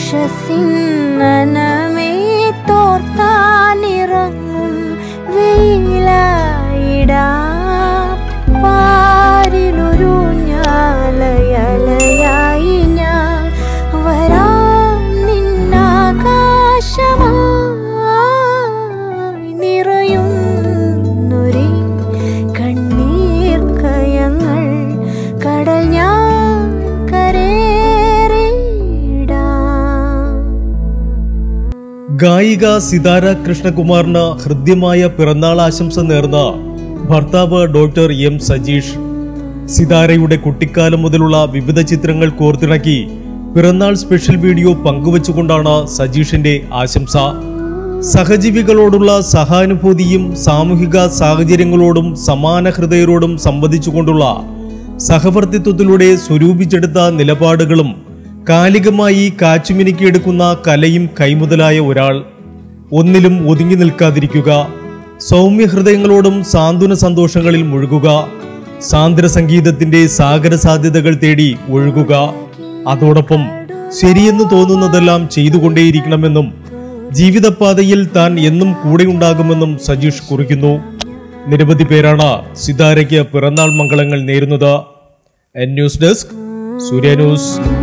ഉഷസിന്നനമേ തോർത്താനിറങ്ങും വെയിലായിടാ പാരിലൊരു ഞാലയലയായി ഞാൻ വരാം നിന്നാകാശമായി നിറയുന്നൊരേ കണ്ണീർ കയങ്ങൾ കടൽ ഞാൻ കരേറിടാം ഗായിക സിതാര കൃഷ്ണകുമാറിന് ഹൃദ്യമായ പിറന്നാൾ ആശംസ നേർന്ന ഭർത്താവ് ഡോക്ടർ എം സജീഷ് സിതാരയുടെ കുട്ടിക്കാലം മുതലുള്ള വിവിധ ചിത്രങ്ങൾ കോർത്തിണക്കി പിറന്നാൾ സ്പെഷ്യൽ വീഡിയോ പങ്കുവച്ചുകൊണ്ടാണ് സജീഷിന്റെ ആശംസ സഹജീവികളോടുള്ള സഹാനുഭൂതിയും സാമൂഹിക സാഹചര്യങ്ങളോടും സമാന ഹൃദയരോടും സംവദിച്ചുകൊണ്ടുള്ള സഹവർത്തിത്വത്തിലൂടെ സ്വരൂപിച്ചെടുത്ത നിലപാടുകളും കാലികമായി കാച്ചുമിനുക്കിയെടുക്കുന്ന കലയും കൈമുതലായ ഒരാൾ ഒന്നിലും ഒതുങ്ങി നിൽക്കാതിരിക്കുക സൗമ്യഹൃദയങ്ങളോടും സാന്ത്വന സന്തോഷങ്ങളിൽ മുഴുകുക സാന്ദ്ര സംഗീതത്തിന്റെ സാഗര സാധ്യതകൾ തേടി ഒഴുകുക അതോടൊപ്പം ശരിയെന്ന് തോന്നുന്നതെല്ലാം ചെയ്തുകൊണ്ടേയിരിക്കണമെന്നും ജീവിതപാതയിൽ താൻ എന്നും കൂടെയുണ്ടാകുമെന്നും സജീഷ് കുറിക്കുന്നു നിരവധി പേരാണ് സിതാരയ്ക്ക് പിറന്നാൾ മംഗളങ്ങൾ നേരുന്നത് N news desk Surya news